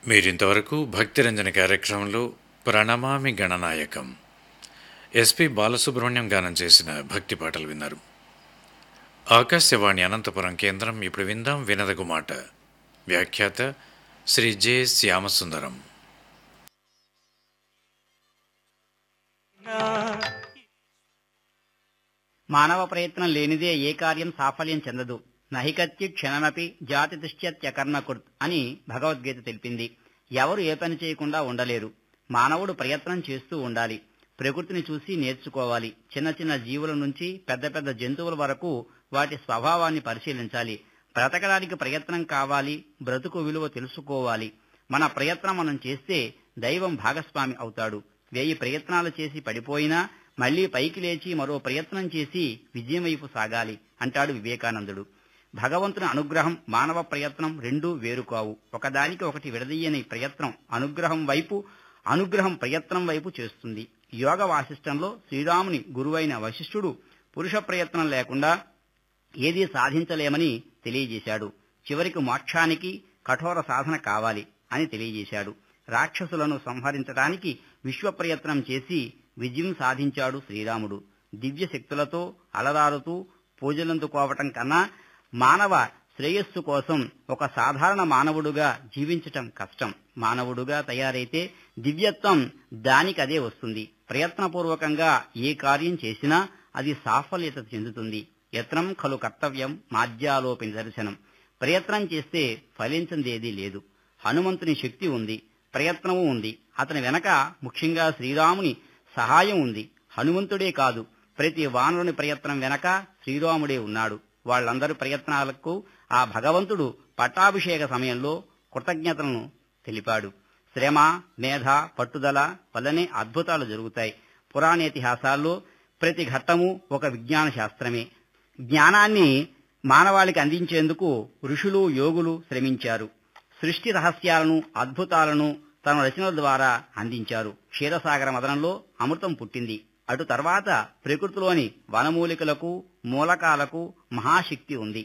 మీరింతవరకు భక్తిరంజన కార్యక్రమంలో ప్రణమామి గణనాయకం ఎస్పి బాలసుబ్రహ్మణ్యం గానం చేసిన భక్తి పాటలు విన్నారు ఆకాశవాణి అనంతపురం కేంద్రం ఇప్పుడు విందాం వినదగు మాట వ్యాఖ్యాత శ్రీ జె శ్యామసుందరం మానవ ప్రయత్నం లేనిదే ఏ కార్యం సాఫల్యం చెందదు నహికత్తి క్షణమపి జాతి దుష్ట్యకర్ణకుర్త్ అని భగవద్గీత తెలిపింది ఎవరు ఏ పని చేయకుండా ఉండలేరు మానవుడు ప్రయత్నం చేస్తూ ఉండాలి ప్రకృతిని చూసి నేర్చుకోవాలి చిన్న చిన్న జీవుల నుంచి పెద్ద పెద్ద జంతువుల వరకు వాటి స్వభావాన్ని పరిశీలించాలి బ్రతకడానికి ప్రయత్నం కావాలి బ్రతుకు విలువ తెలుసుకోవాలి మన ప్రయత్నం మనం చేస్తే దైవం భాగస్వామి అవుతాడు వెయ్యి ప్రయత్నాలు చేసి పడిపోయినా మళ్లీ పైకి లేచి మరో ప్రయత్నం చేసి విజయం వైపు సాగాలి అంటాడు వివేకానందుడు భగవంతుని అనుగ్రహం మానవ ప్రయత్నం రెండూ వేరు కావు ఒకదానికి ఒకటి విడదీయని ప్రయత్నం అనుగ్రహం వైపు అనుగ్రహం ప్రయత్నం వైపు చేస్తుంది యోగ వాసిష్టంలో శ్రీరాముని గురువైన వశిష్ఠుడు పురుష ప్రయత్నం లేకుండా ఏదీ సాధించలేమని తెలియజేశాడు చివరికి మోక్షానికి కఠోర సాధన కావాలి అని తెలియజేశాడు రాక్షసులను సంహరించడానికి విశ్వ ప్రయత్నం చేసి విజయం సాధించాడు శ్రీరాముడు దివ్య శక్తులతో అలరారుతూ పూజలందుకోవటం కన్నా మానవ శ్రేయస్సు కోసం ఒక సాధారణ మానవుడుగా జీవించటం కష్టం మానవుడుగా తయారైతే దివ్యత్వం దానికదే వస్తుంది ప్రయత్నపూర్వకంగా ఏ కార్యం చేసినా అది సాఫల్యత చెందుతుంది యత్నం ఖలు కర్తవ్యం మాధ్యాలోపి దర్శనం ప్రయత్నం చేస్తే ఫలించిందేదీ లేదు హనుమంతుని శక్తి ఉంది ప్రయత్నము ఉంది అతని వెనక ముఖ్యంగా శ్రీరాముని సహాయం ఉంది హనుమంతుడే కాదు ప్రతి వానరుని ప్రయత్నం వెనక శ్రీరాముడే ఉన్నాడు వాళ్ళందరి ప్రయత్నాలకు ఆ భగవంతుడు పట్టాభిషేక సమయంలో కృతజ్ఞతలను తెలిపాడు శ్రమ మేధ పట్టుదల వల్లనే అద్భుతాలు జరుగుతాయి పురాణేతిహాసాల్లో ప్రతి ఘట్టము ఒక విజ్ఞాన శాస్త్రమే జ్ఞానాన్ని మానవాళికి అందించేందుకు ఋషులు యోగులు శ్రమించారు సృష్టి రహస్యాలను అద్భుతాలను తన రచనల ద్వారా అందించారు క్షీరసాగర మదనంలో అమృతం పుట్టింది అటు తర్వాత ప్రకృతిలోని వనమూలికలకు మూలకాలకు మహాశక్తి ఉంది